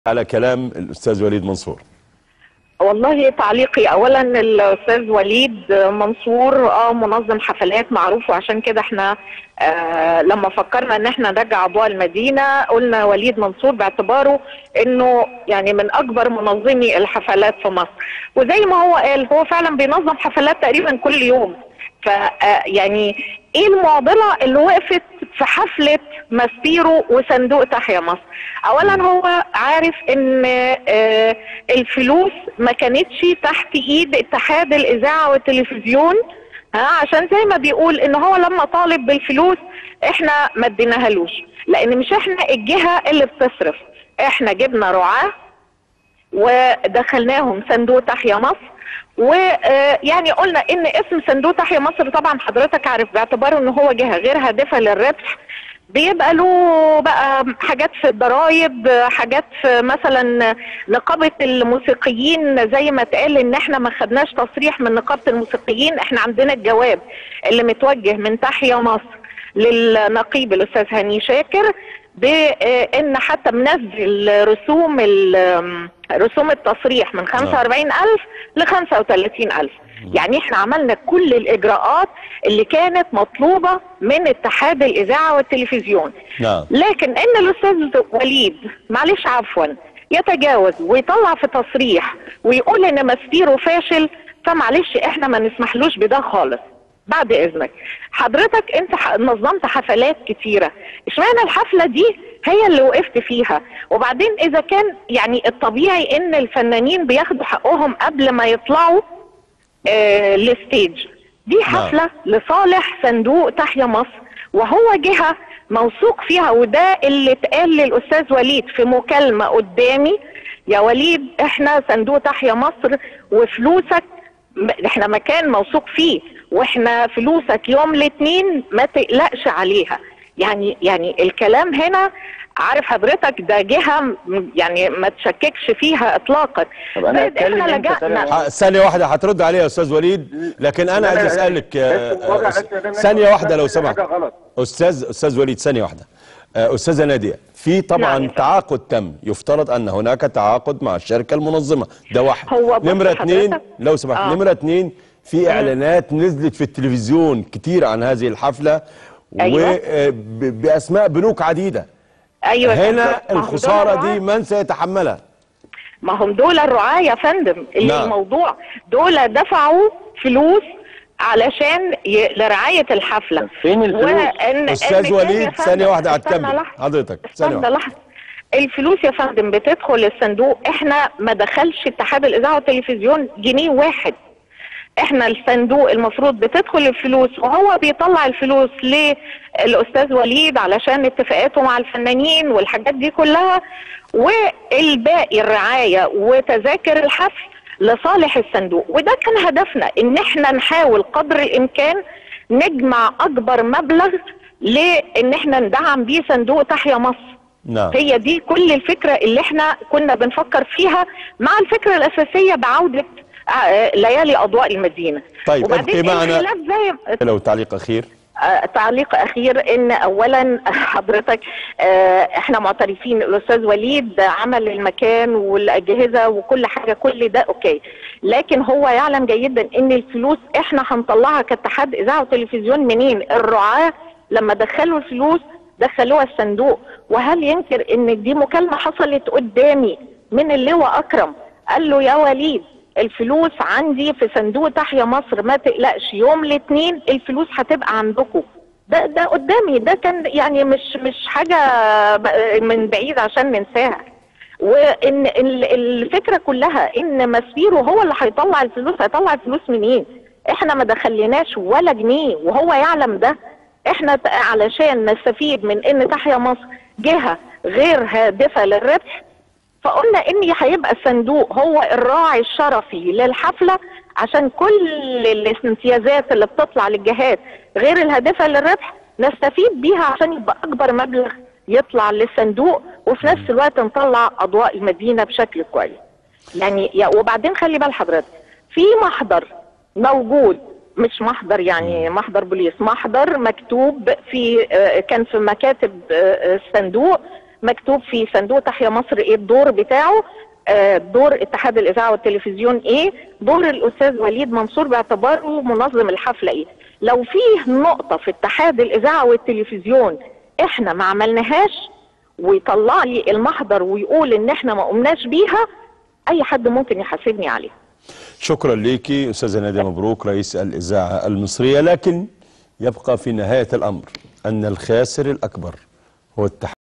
على كلام الاستاذ وليد منصور والله تعليقي اولا الاستاذ وليد منصور اه منظم حفلات معروف وعشان كده احنا آه لما فكرنا ان احنا نرجع اضواء المدينه قلنا وليد منصور باعتباره انه يعني من اكبر منظمي الحفلات في مصر وزي ما هو قال هو فعلا بينظم حفلات تقريبا كل يوم ف يعني ايه المعضله اللي وقفت في حفله ماسبيرو وصندوق تحيا مصر اولا هو عارف ان آه الفلوس ما كانتش تحت ايد اتحاد الاذاعه والتلفزيون ها عشان زي ما بيقول ان هو لما طالب بالفلوس احنا ما اديناهالوش لان مش احنا الجهه اللي بتصرف احنا جبنا رعاه ودخلناهم صندوق تحيا مصر ويعني قلنا ان اسم صندوق تحيا مصر طبعا حضرتك عارف باعتباره ان هو جهه غير هادفه للربح بيبقى له بقى حاجات في الضرايب حاجات في مثلا نقابه الموسيقيين زي ما اتقال ان احنا ما خدناش تصريح من نقابه الموسيقيين احنا عندنا الجواب اللي متوجه من تحيا مصر للنقيب الاستاذ هاني شاكر بان حتى منزل رسوم رسوم التصريح من 45000 ل 35000 يعني احنا عملنا كل الاجراءات اللي كانت مطلوبه من اتحاد الاذاعه والتلفزيون نعم لكن ان الاستاذ وليد معلش عفوا يتجاوز ويطلع في تصريح ويقول ان ماسبيرو فاشل فمعلش احنا ما نسمحلوش بده خالص بعد اذنك حضرتك انت نظمت حفلات كتيره اشمعنى الحفله دي هي اللي وقفت فيها وبعدين اذا كان يعني الطبيعي ان الفنانين بياخدوا حقهم قبل ما يطلعوا آه للستيج دي حفله لصالح صندوق تحيا مصر وهو جهه موثوق فيها وده اللي اتقال للاستاذ وليد في مكالمه قدامي يا وليد احنا صندوق تحيا مصر وفلوسك احنا مكان موثوق فيه واحنا فلوسك يوم الاثنين ما تقلقش عليها يعني يعني الكلام هنا عارف حضرتك ده جهه يعني ما تشككش فيها اطلاقا طب انا اتكلم احنا انت ثانية لجأنا واحدة. ثانية واحدة هترد عليها يا أستاذ وليد لكن أنا لا، عايز لا، لا. أسألك آه، بس الوضع آه، بس ده ثانية ناس واحدة لو بتعمل سمحت حاجة غلط. أستاذ أستاذ وليد ثانية واحدة آه، أستاذة نادية في طبعا نعم يا فندم. تعاقد تم يفترض أن هناك تعاقد مع الشركة المنظمة ده واحد هو بص نمرة اثنين حضرتك- لو سمحت آه. نمرة اثنين في إعلانات نزلت في التلفزيون كتير عن هذه الحفلة أيوة. وبأسماء بنوك عديدة ايوه هنا ما هو دول الخسارة الرعاة. دي من سيتحملها ما هم دول الرعاة يا فندم اللي نعم. الموضوع دول دفعوا فلوس علشان ي... لرعاية الحفلة فين الفلوس؟ وإن... أستاذ إن كان يا وليد فندم- ثانية واحدة استنى هتكمل لحظة. حضرتك ثانية استنى واحدة لحظة الفلوس يا فندم بتدخل الصندوق احنا ما دخلش اتحاد الاذاعه والتلفزيون جنيه واحد احنا الصندوق المفروض بتدخل الفلوس وهو بيطلع الفلوس للاستاذ وليد علشان اتفاقاته مع الفنانين والحاجات دي كلها والباقي الرعايه وتذاكر الحفل لصالح الصندوق وده كان هدفنا ان احنا نحاول قدر الامكان نجمع اكبر مبلغ لان احنا ندعم بيه صندوق تحيا مصر نعم هي دي كل الفكرة اللي احنا كنا بنفكر فيها مع الفكرة الأساسية بعودة آه، ليالي أضواء المدينة طيب، وبعدين ابقي معنا. الخلاف زي لو تعليق أخير آه، تعليق اخير ان اولا حضرتك آه، احنا معترفين الاستاذ وليد عمل المكان والاجهزه وكل حاجه كل ده اوكي لكن هو يعلم جيدا ان الفلوس احنا هنطلعها كاتحاد اذاعه وتلفزيون منين الرعاه لما دخلوا الفلوس دخلوها الصندوق وهل ينكر ان دي مكالمه حصلت قدامي من اللواء اكرم قال له يا وليد الفلوس عندي في صندوق تحيا مصر ما تقلقش يوم الاثنين الفلوس هتبقى عندكم ده ده قدامي ده كان يعني مش مش حاجه ب- من بعيد عشان ننساها وان ال- الفكره كلها ان ماسبيرو هو اللي هيطلع الفلوس هيطلع الفلوس منين احنا ما دخلناش ولا جنيه وهو يعلم ده احنا ت- علشان نستفيد من ان تحيا مصر جهه غير هادفه للربح فقلنا ان هيبقى الصندوق هو الراعي الشرفي للحفله عشان كل الامتيازات اللي بتطلع للجهات غير الهادفه للربح نستفيد بيها عشان يبقى اكبر مبلغ يطلع للصندوق وفي نفس الوقت نطلع اضواء المدينه بشكل كويس. يعني يا- وبعدين خلي بال حضرتك في محضر موجود مش محضر يعني محضر بوليس محضر مكتوب في آه، كان في مكاتب آه، الصندوق مكتوب في صندوق تحيا مصر ايه الدور بتاعه آه، دور اتحاد الاذاعه والتلفزيون ايه دور الاستاذ وليد منصور باعتباره منظم الحفله ايه لو فيه نقطه في اتحاد الاذاعه والتلفزيون احنا ما عملناهاش ويطلع لي المحضر ويقول ان احنا ما قمناش بيها اي حد ممكن يحاسبني عليها شكرا ليكي استاذه ناديه مبروك رئيس الاذاعه المصريه لكن يبقى في نهايه الامر ان الخاسر الاكبر هو التحدي